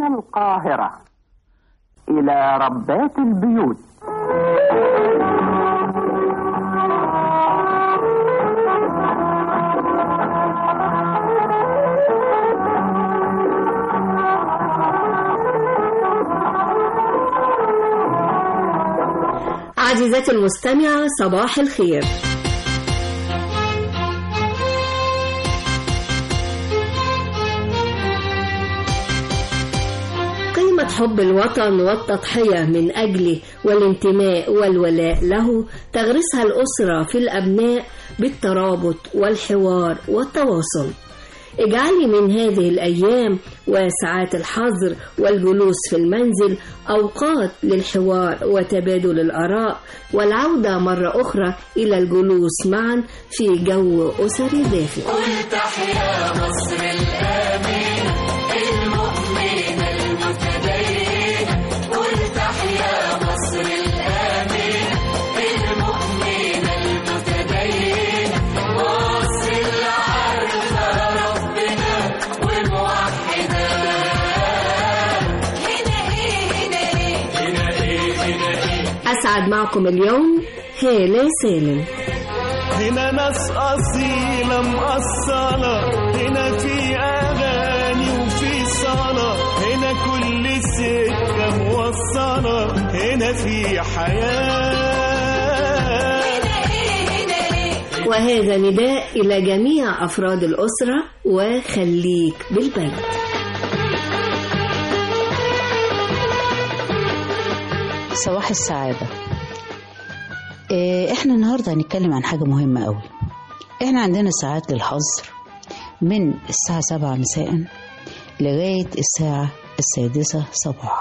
القاهرة إلى ربات البيوت عزيزتي المستمعة صباح الخير قيمة حب الوطن والتضحية من أجله والانتماء والولاء له تغرسها الأسرة في الأبناء بالترابط والحوار والتواصل اجعلي من هذه الأيام وساعات الحظر والجلوس في المنزل أوقات للحوار وتبادل الآراء والعودة مرة أخرى إلى الجلوس معا في جو أسري دافئ قل تحيا مصر الآمنة المؤمنة المتدينة قل تحيا مصر الآمنة المؤمنة المتدينة مصر اللي عارفة ربنا وموحدة هنا ايه هنا ايه هنا ايه هنا ايه أسعد معكم اليوم هالة سالم هنا ناس أصيلة مقصلة هنا في أغاني وفي صلاة هنا كل سكة موصلة هنا في حياة وهذا نداء إلى جميع أفراد الأسرة وخليك بالبيت صباح السعادة إيه، احنا النهاردة هنتكلم عن حاجة مهمة قوي احنا عندنا ساعات للحظر من الساعة سبعة مساء لغاية الساعة السادسة صباحا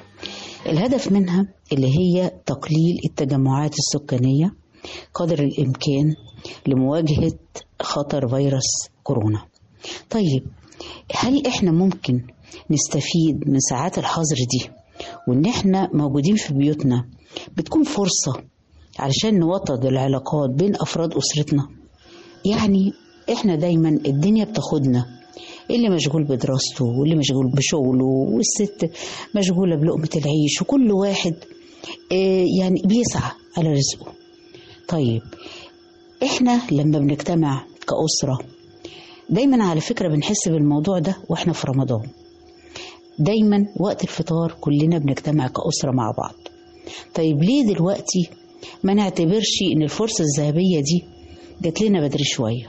الهدف منها اللي هي تقليل التجمعات السكانية قدر الإمكان لمواجهة خطر فيروس كورونا طيب هل احنا ممكن نستفيد من ساعات الحظر دي وان احنا موجودين في بيوتنا بتكون فرصة علشان نوطد العلاقات بين افراد اسرتنا يعني احنا دايما الدنيا بتاخدنا اللي مشغول بدراسته واللي مشغول بشغله والست مشغولة بلقمة العيش وكل واحد آه، يعني بيسعى على رزقه طيب احنا لما بنجتمع كأسرة دايما على فكرة بنحس بالموضوع ده واحنا في رمضان دايما وقت الفطار كلنا بنجتمع كأسرة مع بعض طيب ليه دلوقتي ما نعتبرش ان الفرصة الذهبية دي جات لنا بدري شوية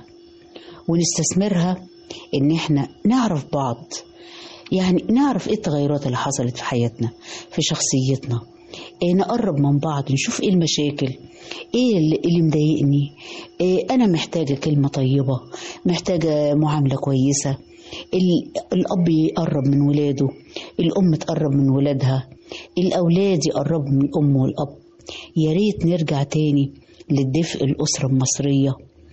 ونستثمرها ان احنا نعرف بعض يعني نعرف ايه التغيرات اللي حصلت في حياتنا في شخصيتنا إيه نقرب من بعض نشوف ايه المشاكل ايه اللي اللي مضايقني إيه انا محتاجة كلمة طيبة محتاجة معاملة كويسة ال- الاب يقرب من ولاده الام تقرب من ولادها الاولاد يقربوا من الام والاب يا ريت نرجع تاني للدفء الاسرة المصرية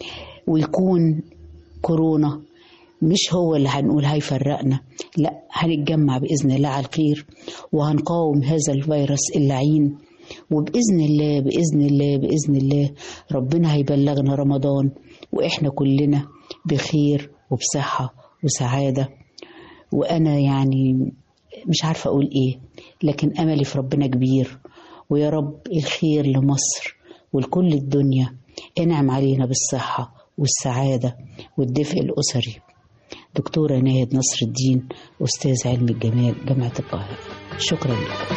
ويكون كورونا مش هو اللي هنقول هيفرقنا لا هنتجمع بإذن الله على الخير وهنقاوم هذا الفيروس اللعين وبإذن الله بإذن الله بإذن الله ربنا هيبلغنا رمضان وإحنا كلنا بخير وبصحة وسعادة وأنا يعني مش عارفة أقول إيه لكن أملي في ربنا كبير ويا رب الخير لمصر ولكل الدنيا انعم علينا بالصحة والسعادة والدفء الأسري دكتورة ناهد نصر الدين أستاذ علم الجمال جامعة القاهرة شكرا لكم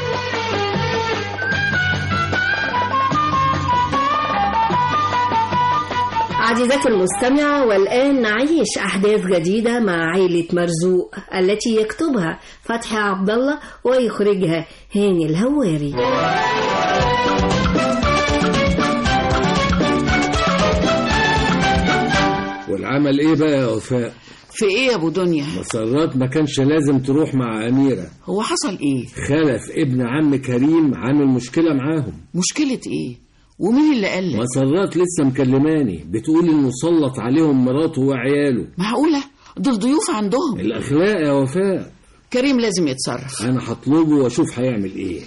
عزيزتي المستمعة والآن نعيش أحداث جديدة مع عائلة مرزوق التي يكتبها فتحي عبد الله ويخرجها هاني الهواري والعمل ايه بقى يا وفاء في ايه يا ابو دنيا مسرات ما كانش لازم تروح مع أميرة هو حصل ايه خلف ابن عم كريم عامل مشكلة معاهم مشكلة ايه ومين اللي قال لك مسرات لسه مكلماني بتقول انه سلط عليهم مراته وعياله معقولة دول ضيوف عندهم الأخلاق يا وفاء كريم لازم يتصرف أنا هطلبه وأشوف هيعمل إيه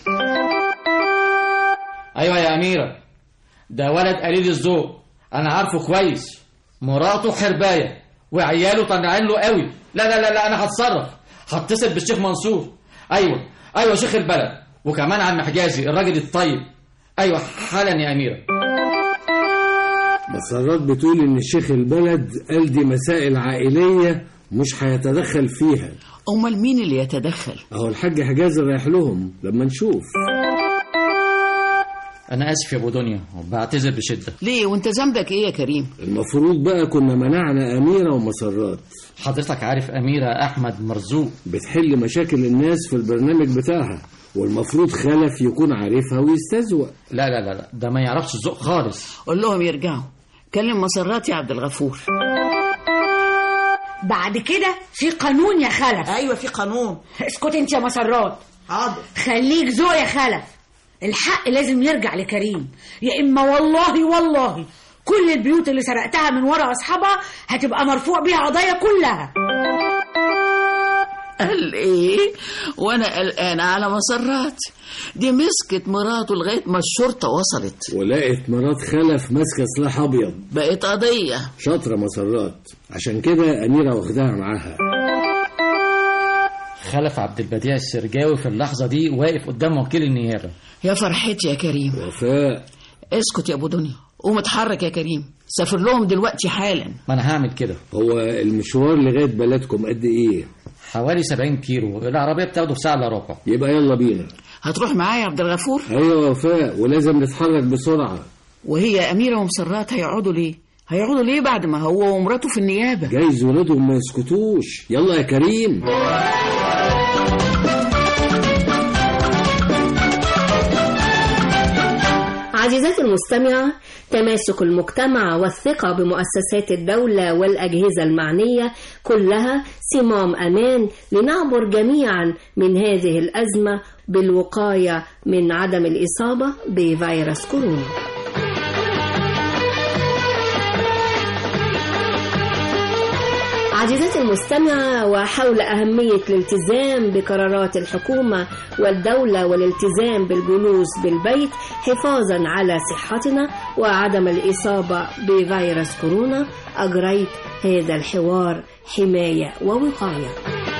ايوه يا اميره ده ولد قليل الذوق انا عارفه كويس مراته حربايه وعياله طالعين له قوي لا لا لا لا انا هتصرف هتصل بالشيخ منصور ايوه ايوه شيخ البلد وكمان عم حجازي الراجل الطيب ايوه حالا يا اميره مسرات بتقول ان الشيخ البلد قال دي مسائل عائلية مش هيتدخل فيها امال مين اللي يتدخل اهو الحاج حجازي رايح لهم لما نشوف انا اسف يا ابو دنيا وبعتذر بشده ليه وانت ذنبك ايه يا كريم المفروض بقى كنا منعنا أميرة ومسرات حضرتك عارف اميره احمد مرزوق بتحل مشاكل الناس في البرنامج بتاعها والمفروض خلف يكون عارفها ويستزوق لا لا لا لا ده ما يعرفش الذوق خالص قول لهم يرجعوا كلم مسرات يا عبد الغفور بعد كده في قانون يا خلف ايوه في قانون اسكت انت يا مسرات حاضر خليك ذوق يا خلف الحق لازم يرجع لكريم يا اما والله والله كل البيوت اللي سرقتها من ورا اصحابها هتبقى مرفوع بيها قضايا كلها قال ايه وانا قلقانه على مسرات دي مسكت مراته لغايه ما الشرطه وصلت ولقت مرات خلف ماسكة سلاح أبيض بقت قضيه شاطرة مسرات عشان كده أميرة واخداها معاها خلف عبد البديع السرجاوي في اللحظه دي واقف قدام وكيل النيابه يا فرحتي يا كريم وفاء اسكت يا ابو دنيا قوم اتحرك يا كريم سافر لهم دلوقتي حالا ما انا هعمل كده هو المشوار لغاية بلدكم قد إيه حوالي 70 كيلو العربيه بتاخده في ساعه الا ربع يبقى يلا بينا هتروح معايا يا عبد الغفور أيوة وفاء ولازم نتحرك بسرعة وهي اميره ومسرات هيقعدوا ليه هيقعدوا ليه بعد ما هو ومراته في النيابه جايز ولادهم ما يسكتوش يلا يا كريم عزيزاتي المستمعة تماسك المجتمع والثقة بمؤسسات الدولة والأجهزة المعنية كلها صمام أمان لنعبر جميعا من هذه الأزمة بالوقاية من عدم الإصابة بفيروس كورونا عزيزاتي المستمعة وحول أهمية الالتزام بقرارات الحكومة والدولة والالتزام بالجلوس بالبيت حفاظا على صحتنا وعدم الإصابة بفيروس كورونا أجريت هذا الحوار حماية ووقاية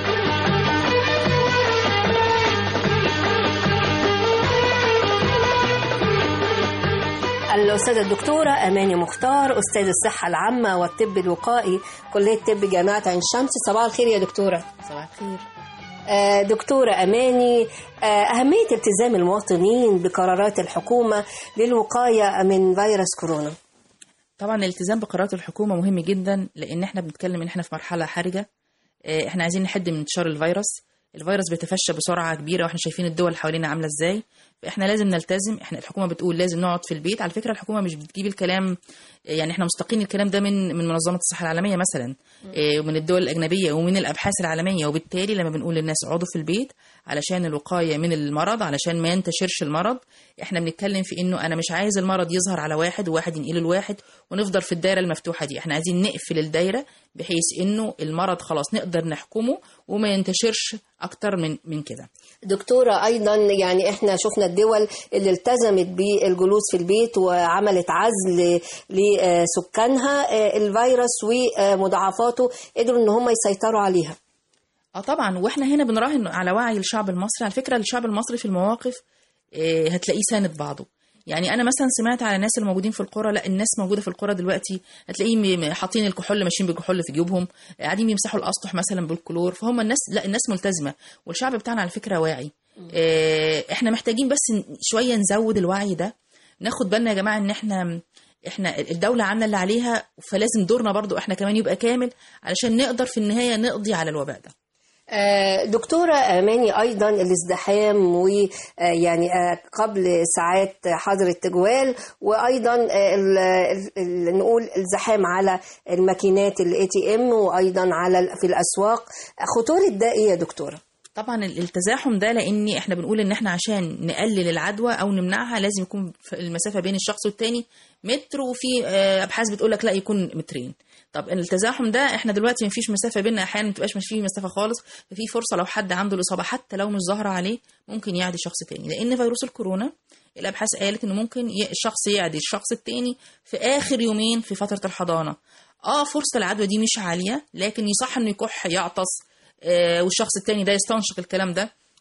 الأستاذة الدكتورة أماني مختار أستاذ الصحة العامة والطب الوقائي كلية طب جامعة عين شمس صباح الخير يا دكتورة صباح الخير آه، دكتورة أماني آه، أهمية التزام المواطنين بقرارات الحكومة للوقاية من فيروس كورونا طبعا الالتزام بقرارات الحكومه مهم جدا لان احنا بنتكلم ان احنا في مرحله حرجه آه، احنا عايزين نحد من انتشار الفيروس الفيروس بيتفشى بسرعه كبيره واحنا شايفين الدول حوالينا عامله ازاي فاحنا لازم نلتزم احنا الحكومه بتقول لازم نقعد في البيت على فكره الحكومه مش بتجيب الكلام يعني احنا مستقين الكلام ده من من منظمه الصحه العالميه مثلا إيه، ومن الدول الاجنبيه ومن الابحاث العالميه وبالتالي لما بنقول للناس اقعدوا في البيت علشان الوقايه من المرض علشان ما ينتشرش المرض احنا بنتكلم في انه انا مش عايز المرض يظهر على واحد وواحد ينقله لواحد ونفضل في الدايره المفتوحه دي احنا عايزين نقفل الدايره بحيث انه المرض خلاص نقدر نحكمه وما ينتشرش اكتر من من كده دكتورة أيضا يعني إحنا شفنا الدول اللي التزمت بالجلوس في البيت وعملت عزل لسكانها آه، الفيروس ومضاعفاته قدروا إن هم يسيطروا عليها اه طبعا واحنا هنا بنراهن على وعي الشعب المصري على فكره الشعب المصري في المواقف آه، هتلاقيه ساند بعضه يعني انا مثلا سمعت على الناس الموجودين في القرى لا الناس موجوده في القرى دلوقتي هتلاقيهم م- حاطين الكحول ماشيين بالكحول في جيوبهم قاعدين بيمسحوا الاسطح مثلا بالكلور فهم الناس لا الناس ملتزمه والشعب بتاعنا على فكره واعي آه، احنا محتاجين بس ن- شويه نزود الوعي ده ناخد بالنا يا جماعه ان احنا احنا الدوله عامله اللي عليها فلازم دورنا برضو احنا كمان يبقى كامل علشان نقدر في النهايه نقضي على الوباء ده آه، دكتورة أماني أيضا الازدحام ويعني قبل ساعات حظر التجوال وأيضا آه، ال- ال- ال- نقول الزحام على الماكينات الاي تي ام وأيضا على ال- في الأسواق خطورة ده إيه يا دكتورة؟ طبعا ال- التزاحم ده لان احنا بنقول ان احنا عشان نقلل العدوى او نمنعها لازم يكون ف- المسافه بين الشخص والتاني متر وفي آه، ابحاث بتقول لك لا يكون مترين طب التزاحم ده احنا دلوقتي مفيش مسافه بيننا احيانا ما تبقاش مش فيه مسافه خالص ففي فرصه لو حد عنده الاصابه حتى لو مش ظاهره عليه ممكن يعدي شخص تاني لان فيروس الكورونا الابحاث قالت انه ممكن ي- الشخص يعدي الشخص التاني في اخر يومين في فتره الحضانه اه فرصه العدوى دي مش عاليه لكن يصح انه يكح يعطس آه، والشخص التاني ده يستنشق الكلام ده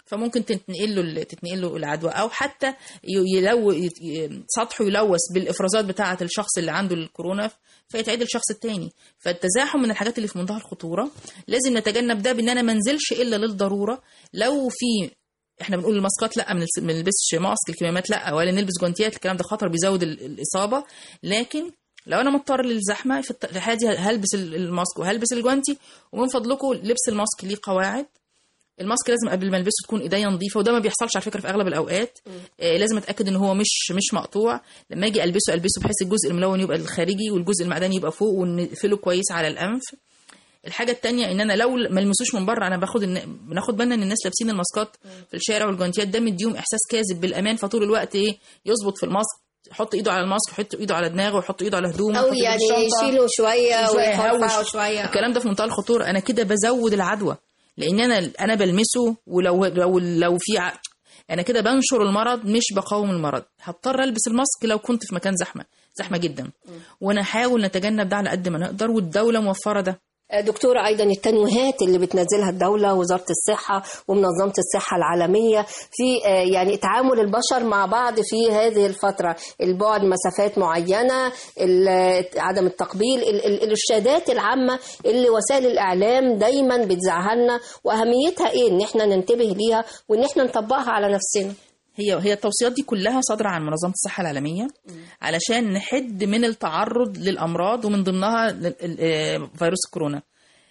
فممكن تتنقل له تتنقل له العدوى او حتى ي- يلو ي- ي- سطحه يلوث بالافرازات بتاعه الشخص اللي عنده الكورونا فيتعدي الشخص التاني فالتزاحم من الحاجات اللي في منتهى الخطوره لازم نتجنب ده بان انا ما انزلش الا للضروره لو في احنا بنقول الماسكات لا ما نلبس- ما نلبسش ماسك الكمامات لا ولا نلبس جوانتيات الكلام ده خطر بيزود ال- الاصابه لكن لو انا مضطر للزحمه في الت- في الحاله دي هلبس ال- الماسك وهلبس الجوانتي ومن فضلكم لبس الماسك ليه قواعد الماسك لازم قبل ما البسه تكون ايديا نظيفه وده ما بيحصلش على فكره في اغلب الاوقات آه لازم اتاكد ان هو مش مش مقطوع لما اجي البسه البسه بحيث الجزء الملون يبقى الخارجي والجزء المعدني يبقى فوق ونقفله كويس على الانف الحاجه التانية ان انا لو ما لمسوش من بره انا باخد إن بناخد بالنا ان الناس لابسين الماسكات في الشارع والجوانتيات ده مديهم احساس كاذب بالامان فطول الوقت ايه يظبط في الماسك يحط ايده على الماسك يحط ايده على دماغه ويحط ايده على هدومه أو يحط إيده يعني في الشنطة. يشيله شوية يشيله ويرفعه يهوش. شوية. الكلام ده في منتهى الخطوره انا كده بزود العدوى لان انا انا بلمسه ولو لو لو في ع... انا كده بنشر المرض مش بقاوم المرض هضطر البس الماسك لو كنت في مكان زحمه زحمه جدا ونحاول نتجنب ده على قد ما نقدر والدوله موفره ده دكتورة أيضا التنويهات اللي بتنزلها الدولة وزارة الصحة ومنظمة الصحة العالمية في آه، يعني تعامل البشر مع بعض في هذه الفترة البعد مسافات معينة ال- عدم التقبيل ال- ال- الإرشادات العامة اللي وسائل الإعلام دايما بتزعلنا وأهميتها إيه إن إحنا ننتبه ليها وإن إحنا نطبقها علعلى نفسنا هي هي التوصيات دي كلها صادره عن منظمه الصحه العالميه علشان نحد من التعرض للامراض ومن ضمنها ل- ال- آه، فيروس الكورونا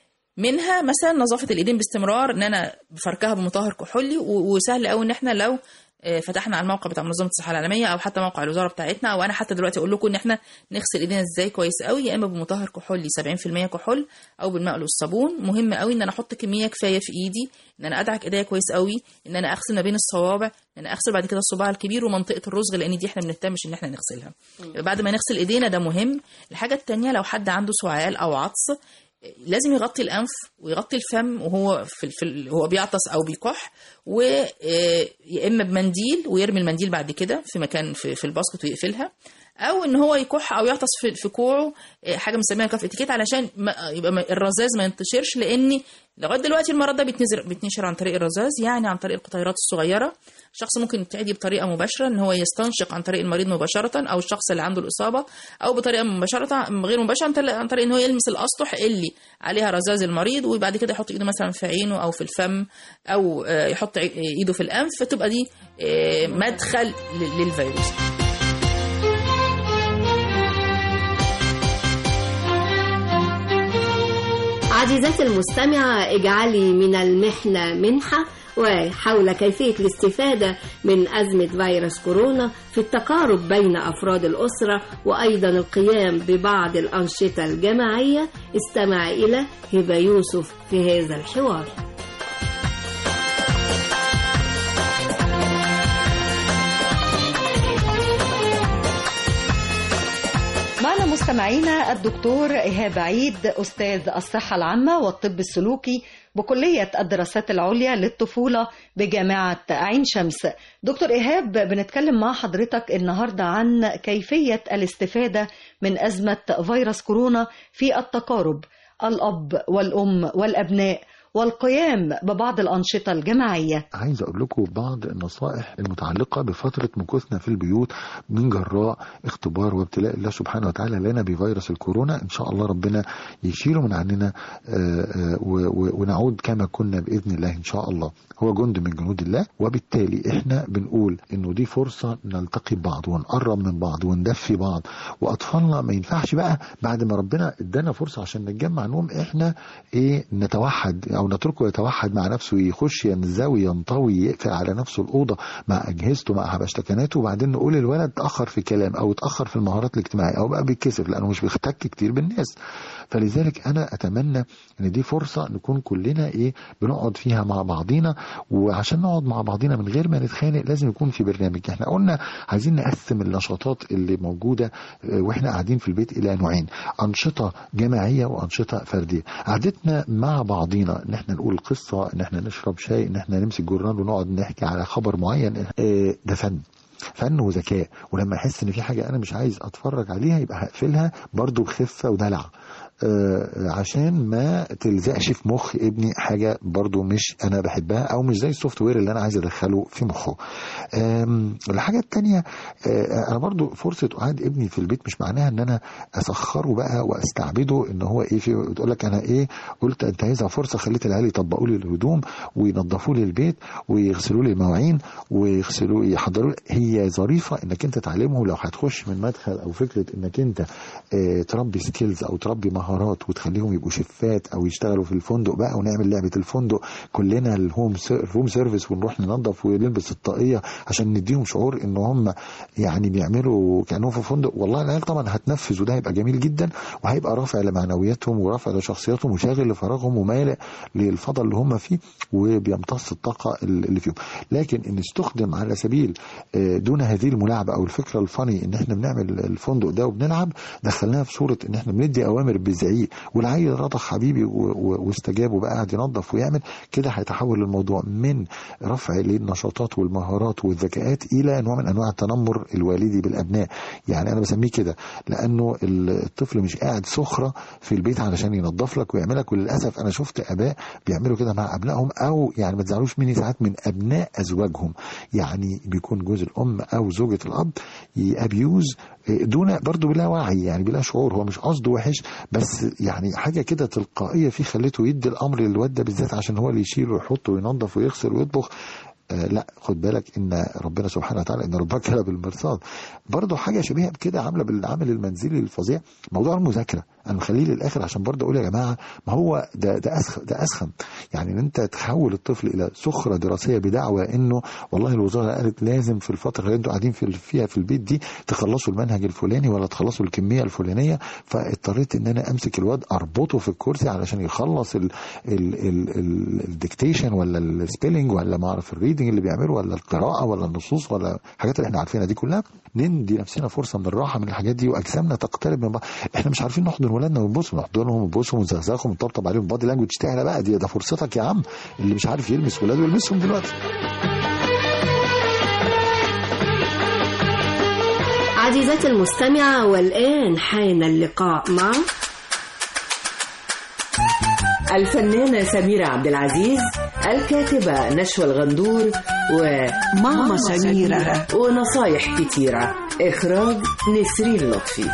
منها مثلا نظافه الايدين باستمرار ان انا بفركها بمطهر كحولي و- وسهل قوي ان احنا لو آه، فتحنا على الموقع بتاع منظمه الصحه العالميه او حتى موقع الوزاره بتاعتنا او انا حتى دلوقتي اقول لكم ان احنا نغسل ايدينا ازاي كويس قوي يا اما بمطهر كحولي 70% كحول او بالماء والصابون مهم قوي ان انا احط كميه كفايه في ايدي ان انا ادعك ايديا كويس قوي ان انا اغسل ما بين الصوابع ان انا اغسل بعد كده الصباع الكبير ومنطقه الرزغ لان دي احنا ما بنهتمش ان احنا نغسلها بعد ما نغسل ايدينا ده مهم الحاجه التانية لو حد عنده سعال او عطس لازم يغطي الانف ويغطي الفم وهو في, في ال- هو بيعطس او بيكح ويا اما بمنديل ويرمي المنديل بعد كده في مكان في, في الباسكت ويقفلها او ان هو يكح او يعطس في, في كوعه آه، حاجه بنسميها كف اتيكيت علشان ما يبقى ما- الرذاذ ما ينتشرش لان لغايه دلوقتي المرض ده بيتنزل بيتنشر عن طريق الرذاذ يعني عن طريق القطيرات الصغيره الشخص ممكن يتعدي بطريقه مباشره ان هو يستنشق عن طريق المريض مباشره او الشخص اللي عنده الاصابه او بطريقه مباشره غير مباشره عن طريق- عن طريق ان هو يلمس الاسطح اللي عليها رذاذ المريض وبعد كده يحط ايده مثلا في عينه او في الفم او آه، يحط عي- ايده في الانف فتبقى دي آه، مدخل ل- للفيروس عزيزتي المستمعة اجعلي من المحنة منحة وحول كيفية الاستفادة من أزمة فيروس كورونا في التقارب بين أفراد الأسرة وأيضا القيام ببعض الأنشطة الجماعية استمع إلى هبة يوسف في هذا الحوار معنا مستمعينا الدكتور إيهاب عيد أستاذ الصحة العامة والطب السلوكي بكلية الدراسات العليا للطفولة بجامعة عين شمس دكتور إيهاب بنتكلم مع حضرتك النهاردة عن كيفية الاستفادة من أزمة فيروس كورونا في التقارب الأب والأم والأبناء والقيام ببعض الأنشطة الجماعية عايز اقول لكم بعض النصائح المتعلقه بفتره مكوثنا في البيوت من جراء اختبار وابتلاء الله سبحانه وتعالى لنا بفيروس الكورونا ان شاء الله ربنا يشيله من عننا آه، آه، و- و- ونعود كما كنا باذن الله ان شاء الله هو جند من جنود الله وبالتالي احنا بنقول انه دي فرصه نلتقي ببعض ونقرب من بعض وندفي بعض واطفالنا ما ينفعش بقى بعد ما ربنا ادانا فرصه عشان نتجمع نقوم احنا ايه نتوحد او نتركه يتوحد مع نفسه يخش ينزوي ينطوي يقفل على نفسه الاوضه مع اجهزته مع حبشتكناته وبعدين نقول الولد اتاخر في كلام او اتاخر في المهارات الاجتماعيه او بقى بيتكسف لانه مش بيحتك كتير بالناس فلذلك انا اتمنى ان دي فرصه نكون كلنا ايه بنقعد فيها مع بعضينا وعشان نقعد مع بعضينا من غير ما نتخانق لازم يكون في برنامج احنا قلنا عايزين نقسم النشاطات اللي موجوده آه، واحنا قاعدين في البيت الى نوعين انشطه جماعيه وانشطه فرديه قعدتنا مع بعضينا ان احنا نقول قصه ان احنا نشرب شاي ان احنا نمسك جورنال ونقعد نحكي على خبر معين آه، ده فن فن وذكاء ولما احس ان في حاجه انا مش عايز اتفرج عليها يبقى هقفلها برضو بخفه ودلع آه، عشان ما تلزقش في مخ ابني حاجه برضو مش انا بحبها او مش زي السوفت وير اللي انا عايز ادخله في مخه آم، الحاجه التانية آه، انا برضو فرصه قعاد ابني في البيت مش معناها ان انا اسخره بقى واستعبده ان هو ايه في تقول لك انا ايه قلت انتهزها فرصه خليت العيال يطبقوا لي الهدوم وينظفوا لي البيت ويغسلوا لي المواعين ويغسلوا يحضروا لي- هي ظريفه انك انت تعلمه لو هتخش من مدخل او فكره انك انت آه، تربي سكيلز او تربي مهارات وتخليهم يبقوا شفات او يشتغلوا في الفندق بقى ونعمل لعبه الفندق كلنا الهوم سير- الروم سيرفيس ونروح ننظف ونلبس الطاقيه عشان نديهم شعور ان هم يعني بيعملوا كانهم في فندق والله العيال طبعا هتنفذ وده هيبقى جميل جدا وهيبقى رافع لمعنوياتهم ورافع لشخصياتهم وشاغل لفراغهم ومالئ للفضل اللي هم فيه وبيمتص الطاقه اللي فيهم لكن ان استخدم على سبيل آه، دون هذه الملاعبه او الفكره الفاني ان احنا بنعمل الفندق ده وبنلعب دخلناها في صوره ان احنا بندي اوامر بزعيق والعيل رضخ حبيبي و- و- واستجاب وبقى قاعد ينظف ويعمل كده هيتحول الموضوع من رفع للنشاطات والمهارات والذكاءات الى نوع من انواع التنمر الوالدي بالابناء يعني انا بسميه كده لانه الطفل مش قاعد سخره في البيت علشان ينظف لك ويعملك وللاسف انا شفت اباء بيعملوا كده مع ابنائهم او يعني ما تزعلوش مني ساعات من ابناء ازواجهم يعني بيكون جوز الام او زوجة الاب يابيوز دون برضه بلا وعي يعني بلا شعور هو مش قصده وحش بس يعني حاجه كده تلقائيه فيه خليته يدي الامر للواد ده بالذات عشان هو اللي يشيل ويحط وينظف ويغسل ويطبخ آه لا خد بالك ان ربنا سبحانه وتعالى ان ربك بالمرصاد برضه حاجه شبيهه بكده عامله بالعمل المنزلي الفظيع موضوع المذاكره انا مخليه للاخر عشان برضه اقول يا جماعه ما هو ده ده اسخن ده اسخن يعني ان انت تحول الطفل الى سخره دراسيه بدعوى انه والله الوزاره قالت لازم في الفتره اللي انتوا قاعدين في فيها في البيت دي تخلصوا المنهج الفلاني ولا تخلصوا الكميه الفلانيه فاضطريت ان انا امسك الواد اربطه في الكرسي علشان يخلص ال ال ال ال الديكتيشن ولا السبيلنج ولا ما اعرف الريدنج اللي بيعمله ولا القراءه ولا النصوص ولا الحاجات اللي احنا عارفينها دي كلها ندي نفسنا فرصه من الراحه من الحاجات دي واجسامنا تقترب من بعض احنا مش عارفين نحضن ولادنا ونبوسهم نحضنهم ونبوسهم ونزغزغهم ونطبطب عليهم بادي لانجوج تعالى بقى دي ده فرصتك يا عم اللي مش عارف يلمس ولاده يلمسهم دلوقتي عزيزتي المستمعة والآن حان اللقاء مع الفنانة سميرة عبد العزيز الكاتبة نشوى الغندور وماما سميرة ونصايح كتيرة إخراج نسرين لطفي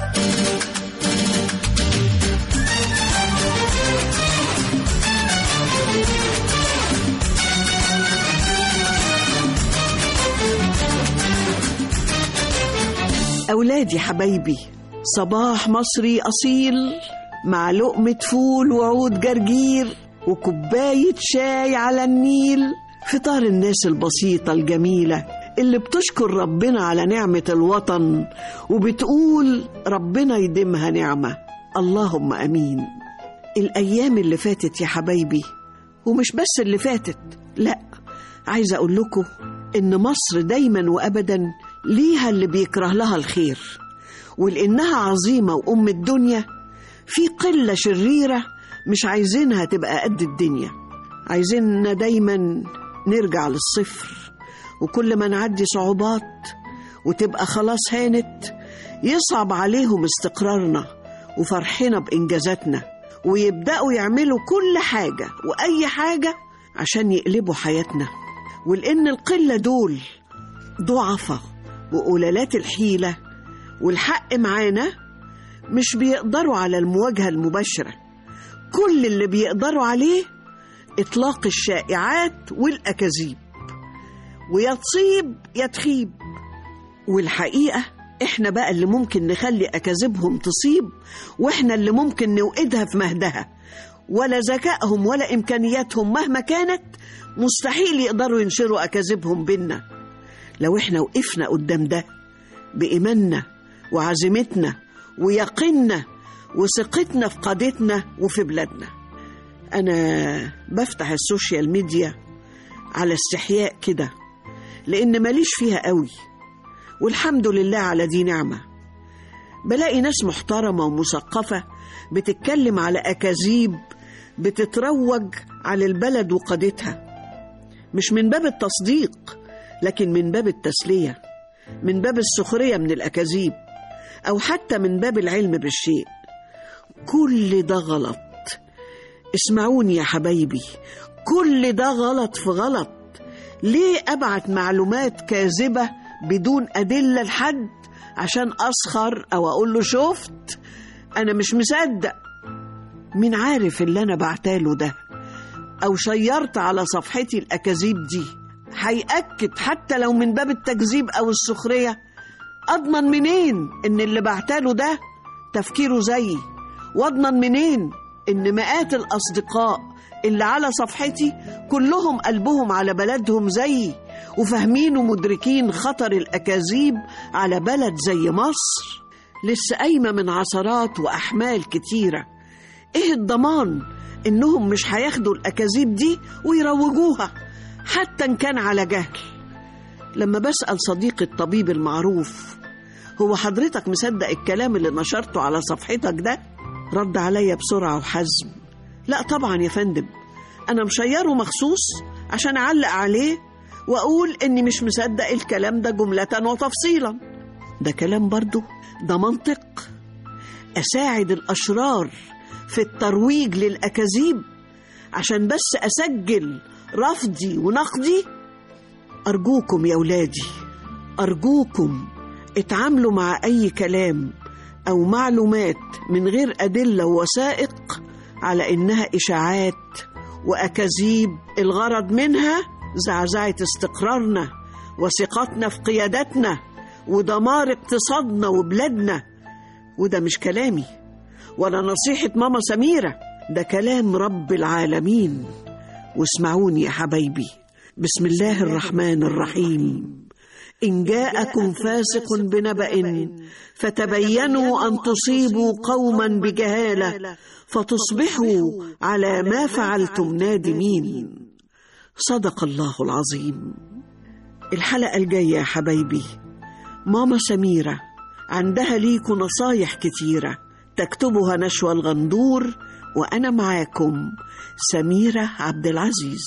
أولادي حبايبي صباح مصري أصيل مع لقمة فول وعود جرجير وكوباية شاي على النيل فطار الناس البسيطة الجميلة اللي بتشكر ربنا على نعمة الوطن وبتقول ربنا يديمها نعمة اللهم أمين الأيام اللي فاتت يا حبايبي ومش بس اللي فاتت لأ عايزة أقول لكم إن مصر دايما وأبدا ليها اللي بيكره لها الخير ولأنها عظيمة وأم الدنيا في قلة شريرة مش عايزينها تبقى قد الدنيا عايزيننا دايما نرجع للصفر وكل ما نعدي صعوبات وتبقى خلاص هانت يصعب عليهم استقرارنا وفرحنا بإنجازاتنا ويبدأوا يعملوا كل حاجة وأي حاجة عشان يقلبوا حياتنا ولأن القلة دول ضعفة وقلالات الحيلة والحق معانا مش بيقدروا على المواجهة المباشرة كل اللي بيقدروا عليه إطلاق الشائعات والأكاذيب ويا تصيب يا تخيب والحقيقة إحنا بقى اللي ممكن نخلي أكاذيبهم تصيب وإحنا اللي ممكن نوقدها في مهدها ولا ذكائهم ولا إمكانياتهم مهما كانت مستحيل يقدروا ينشروا أكاذيبهم بينا لو إحنا وقفنا قدام ده بإيماننا وعزيمتنا ويقيننا وثقتنا في قادتنا وفي بلادنا أنا بفتح السوشيال ميديا على استحياء كده لأن ماليش فيها قوي والحمد لله على دي نعمة بلاقي ناس محترمة ومثقفة بتتكلم على أكاذيب بتتروج على البلد وقادتها مش من باب التصديق لكن من باب التسلية من باب السخرية من الأكاذيب أو حتى من باب العلم بالشيء كل ده غلط اسمعوني يا حبايبي كل ده غلط في غلط ليه ابعت معلومات كاذبه بدون ادله لحد عشان اسخر او اقول له شفت انا مش مصدق مين عارف اللي انا بعتاله ده او شيرت على صفحتي الاكاذيب دي هيأكد حتى لو من باب التكذيب او السخريه اضمن منين ان اللي بعتاله ده تفكيره زيي واضمن منين ان مئات الاصدقاء اللي على صفحتي كلهم قلبهم على بلدهم زيي وفاهمين ومدركين خطر الاكاذيب على بلد زي مصر لسه قايمه من عثرات واحمال كتيره ايه الضمان انهم مش هياخدوا الاكاذيب دي ويروجوها حتى ان كان على جهل لما بسال صديقي الطبيب المعروف هو حضرتك مصدق الكلام اللي نشرته على صفحتك ده رد عليا بسرعه وحزم لا طبعا يا فندم انا مشيره مخصوص عشان اعلق عليه واقول اني مش مصدق الكلام ده جمله وتفصيلا ده كلام برضه ده منطق اساعد الاشرار في الترويج للاكاذيب عشان بس اسجل رفضي ونقدي ارجوكم يا ولادي ارجوكم اتعاملوا مع اي كلام او معلومات من غير ادله ووثائق على انها اشاعات واكاذيب الغرض منها زعزعه استقرارنا وثقتنا في قيادتنا ودمار اقتصادنا وبلادنا وده مش كلامي ولا نصيحه ماما سميره ده كلام رب العالمين واسمعوني يا حبايبي بسم الله الرحمن الرحيم إن جاءكم فاسق بنبأ فتبينوا أن تصيبوا قوما بجهالة فتصبحوا على ما فعلتم نادمين صدق الله العظيم الحلقة الجاية يا حبايبي ماما سميرة عندها ليكوا نصايح كتيرة تكتبها نشوى الغندور وأنا معاكم سميرة عبد العزيز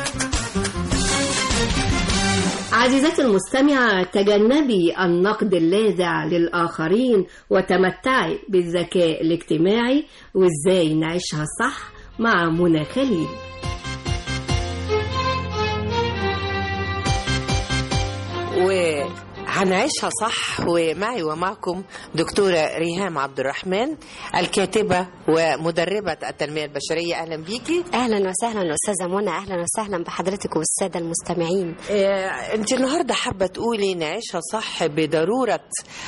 عزيزتي المستمعة تجنبي النقد اللاذع للآخرين وتمتعي بالذكاء الاجتماعي وإزاي نعيشها صح مع منى خليل وهنعيشها صح ومعي ومعكم دكتورة ريهام عبد الرحمن الكاتبة ومدربة التنمية البشرية أهلا بيكي اهلا وسهلا استاذه منى اهلا وسهلا بحضرتك والساده المستمعين آه، انت النهارده حابه تقولي نعيشها صح بضروره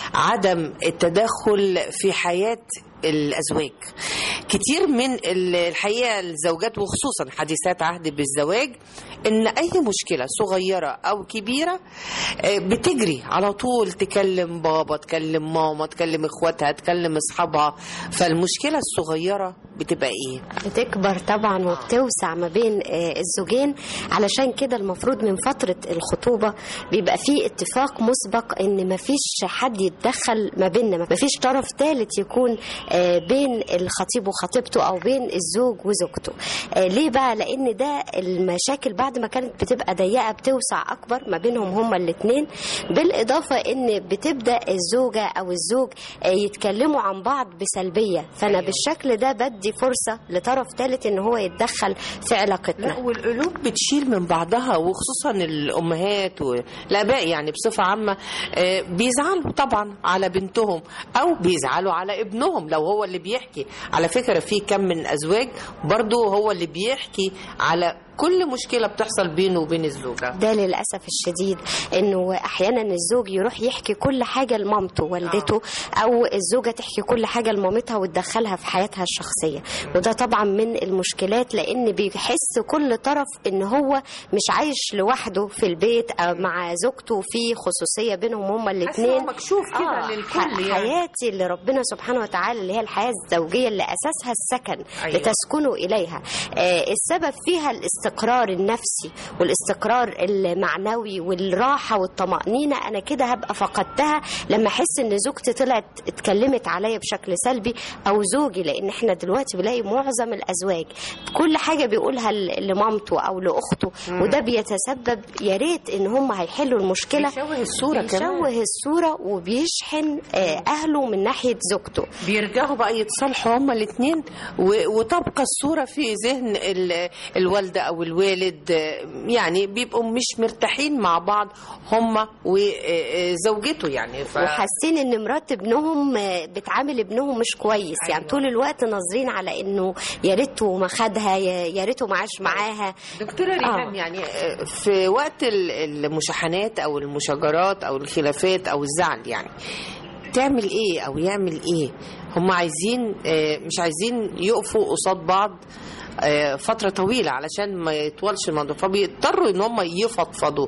عدم التدخل في حياه الازواج كتير من ال- الحقيقه الزوجات وخصوصا حديثات عهد بالزواج ان اي مشكله صغيره او كبيره آه، بتجري على طول تكلم بابا تكلم ماما تكلم اخواتها تكلم اصحابها فالمشكله الصغيره بتبقى ايه بتكبر طبعا وبتوسع ما بين آه، الزوجين علشان كده المفروض من فترة الخطوبة بيبقى في اتفاق مسبق ان مفيش حد يتدخل ما بيننا مفيش طرف ثالث يكون آه، بين الخطيب وخطيبته او بين الزوج وزوجته آه، ليه بقى لان ده المشاكل بعد ما كانت بتبقى ضيقة بتوسع اكبر ما بينهم هما الاثنين بالاضافة ان بتبدأ الزوجة او الزوج آه، يتكلموا عن بعض بسلبية فانا بالشكل ده بدي فرصة لطرف ثالث ان هو يتدخل في علاقتنا لا والقلوب بتشيل من بعضها وخصوصا الامهات والاباء يعني بصفه عامه آه، بيزعلوا طبعا على بنتهم او بيزعلوا على ابنهم لو هو اللي بيحكي على فكره في كم من ازواج برضو هو اللي بيحكي على كل مشكله بتحصل بينه وبين الزوجه ده للاسف الشديد انه احيانا الزوج يروح يحكي كل حاجه لمامته والدته او الزوجه تحكي كل حاجه لمامتها وتدخلها في حياتها الشخصيه وده طبعا من المشكلات لان بيحس كل طرف ان هو مش عايش لوحده في البيت أو مع زوجته في خصوصيه بينهم هما الاثنين مكشوف كده للكل يعني. حياتي اللي ربنا سبحانه وتعالى اللي هي الحياه الزوجيه اللي اساسها السكن أيوة. لتسكنوا اليها آه السبب فيها الاستقرار الاستقرار النفسي والاستقرار المعنوي والراحه والطمانينه انا كده هبقى فقدتها لما احس ان زوجتي طلعت اتكلمت عليا بشكل سلبي او زوجي لان احنا دلوقتي بنلاقي معظم الازواج كل حاجه بيقولها ل- لمامته او لاخته مم. وده بيتسبب يا ريت ان هم هيحلوا المشكله بيشوه الصورة كمان. بيشوه الصوره وبيشحن آه، اهله من ناحيه زوجته بيرجعوا بقى يتصالحوا هما الاثنين وتبقى الصورة في ذهن ال- الوالدة أو الوالد آه، يعني بيبقوا مش مرتاحين مع بعض هما وزوجته يعني ف... وحاسين ان مرات ابنهم آه، بتعامل ابنهم مش كويس يعني طول الوقت ناظرين على انه يا ريته ما خدها يا يا ريته ما عاش معاها دكتورة ريهام يعني آه، في وقت ال- المشاحنات أو المشاجرات أو الخلافات أو الزعل يعني تعمل ايه او يعمل ايه هم عايزين آه، مش عايزين يقفوا قصاد بعض آه، فترة طويلة علشان ما يطولش الموضوع فبيضطروا ان هم يفضفضوا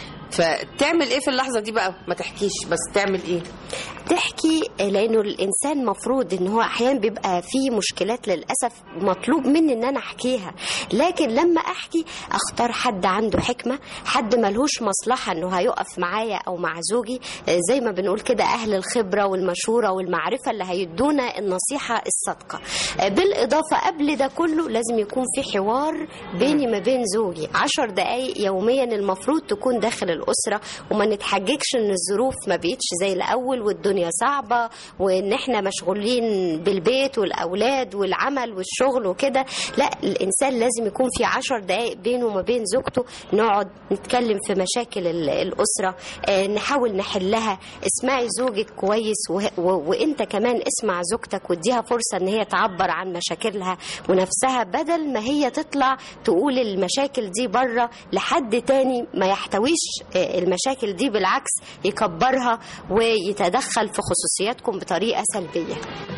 فتعمل ايه في اللحظة دي بقى ما تحكيش بس تعمل ايه تحكي لانه الانسان مفروض ان هو احيانا بيبقى فيه مشكلات للاسف مطلوب مني ان انا احكيها لكن لما احكي اختار حد عنده حكمه حد ملهوش مصلحه انه هيقف معايا او مع زوجي آه، زي ما بنقول كده اهل الخبره والمشوره والمعرفه اللي هيدونا النصيحه الصادقه آه، بالاضافه قبل ده كله لازم يكون في حوار بيني ما بين زوجي عشر دقايق يوميا المفروض تكون داخل الاسره وما نتحججش ان الظروف ما بقتش زي الاول والدنيا صعبه وان احنا مشغولين بالبيت والاولاد والعمل والشغل وكده لا الانسان لازم يكون في عشر دقايق بينه وما بين زوجته نقعد نتكلم في مشاكل ال- الاسره آه، نحاول نحلها اسمعي زوجك كويس وه- و- وانت كمان اسمع زوجتك واديها فرصه ان هي تعبر عن مشاكلها ونفسها بدل ما هي تطلع تقول المشاكل دي بره لحد تاني ما يحتويش آه، المشاكل دي بالعكس يكبرها ويتدخل في خصوصياتكم بطريقه سلبيه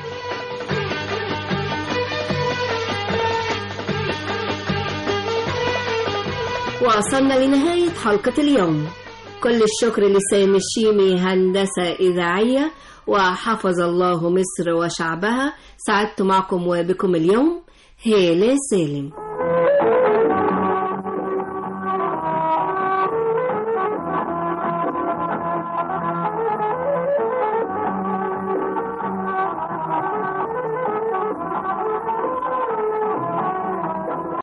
وصلنا لنهاية حلقة اليوم كل الشكر لسامي الشيمي هندسة إذاعية وحفظ الله مصر وشعبها سعدت معكم وبكم اليوم هيلة سالم